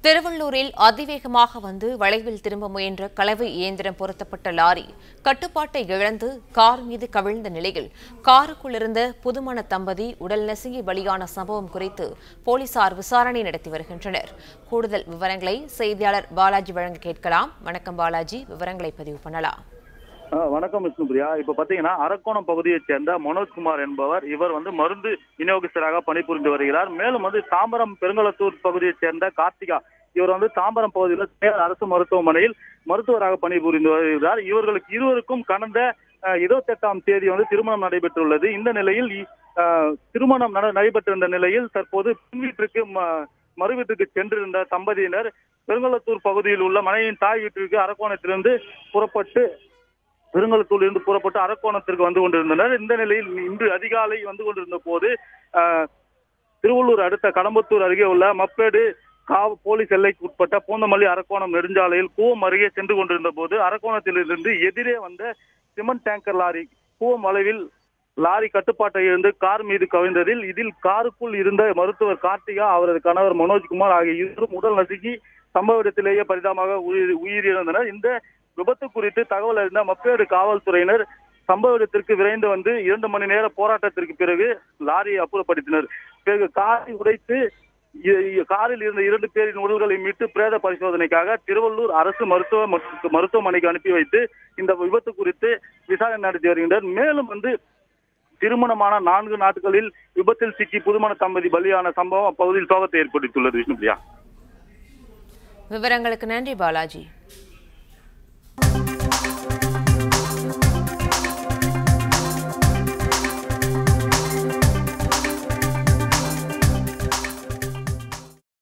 திருவள்ளூரில் அதிவேகமாக வந்து வளைவில் திரும்ப முயன்ற கலவை இயந்திரம் பொருத்தப்பட்ட லாரி கட்டுப்பாட்டை இழந்து கார் மீது கவிழ்ந்த நிலையில் காருக்குள் இருந்த புதுமண தம்பதி உடல் நசுங்கி பலியான சம்பவம் குறித்து போலீசார் விசாரணை நடத்தி வருகின்றனர் கூடுதல் விவரங்களை செய்தியாளர் பாலாஜி வழங்க கேட்கலாம் வணக்கம் பாலாஜி விவரங்களை பதிவு பண்ணலாம் ஆ, வணக்கம் விஷ்ணுபிரியா இப்ப பாத்தீங்கன்னா அரக்கோணம் பகுதியைச் சேர்ந்த மனோஜ்குமார் என்பவர் இவர் வந்து மருந்து விநியோகஸ்தராக பணிபுரிந்து வருகிறார் மேலும் வந்து தாம்பரம் பெருங்கலத்தூர் பகுதியைச் சேர்ந்த கார்த்திகா இவர் வந்து தாம்பரம் பகுதியில் தனியார் அரசு மருத்துவமனையில் மருத்துவராக பணிபுரிந்து வருகிறார் இவர்களுக்கு இருவருக்கும் கடந்த அஹ், இருபத்தெட்டாம் தேதி வந்து திருமணம் நடைபெற்றுள்ளது இந்த நிலையில் இ- அஹ், திருமணம் நட- நடைபெற்றிருந்த நிலையில் தற்போது பெண் வீட்டிற்கு ம- மறு வீட்டுக்கு சென்றிருந்த தம்பதியினர் பெருங்கலத்தூர் பகுதியில் உள்ள மனைவியின் தாய் வீட்டிற்கு அரக்கோணத்திலிருந்து புறப்பட்டு பெருங்கலத்தூரில் இருந்து புறப்பட்டு அரக்கோணத்திற்கு வந்து கொண்டிருந்தனர் இந்த நிலையில் இன்று அதிகாலை வந்து கொண்டிருந்த போது ஆஹ், திருவள்ளூர் அடுத்த கடம்பத்தூர் அருகே உள்ள மப்பேடு காவ போலீஸ் எல்லைக்கு உட்பட்ட பூந்தமல்லி அரக்கோணம் நெடுஞ்சாலையில் கூவம் அருகே சென்று கொண்டிருந்த போது அரக்கோணத்திலிருந்து எதிரே வந்த சிமெண்ட் டேங்கர் லாரி கூவம் அளவில் லாரி கட்டுப்பாட்டை இருந்து கார் மீது கவிழ்ந்ததில் இதில் காருக்குள் இருந்த மருத்துவர் கார்த்திகா அவரது கணவர் மனோஜ்குமார் ஆகிய இருவரும் உடல் நசுக்கி சம்பவ இடத்திலேயே பரிதாபமாக உயிர் உயிரிழந்தனர் இந்த விபத்து குறித்து தகவல் அறிந்த மப்பேடு காவல்துறையினர் சம்பவ இடத்திற்கு விரைந்து வந்து இரண்டு மணி நேர போராட்டத்திற்கு பிறகு லாரியை அப்புறப்படுத்தினர் பிறகு காரை உடைத்து இ- இ- காரில் இருந்த இரண்டு பேரின் உடல்களை மீட்டு பிரேத பரிசோதனைக்காக திருவள்ளூர் அரசு மருத்துவ மற்றும் மருத்துவமனைக்கு அனுப்பி வைத்து இந்த விபத்து குறித்து விசாரணை நடத்தி வருகின்றனர் மேலும் வந்து திருமணமான நான்கு நாட்களில் விபத்தில் சிக்கி புதுமண தம்பதி பலியான சம்பவம் அப்பகுதியில் சோகத்தை ஏற்படுத்தியுள்ளது விஷ்ணுபிரியா விவரங்களுக்கு நன்றி பாலாஜி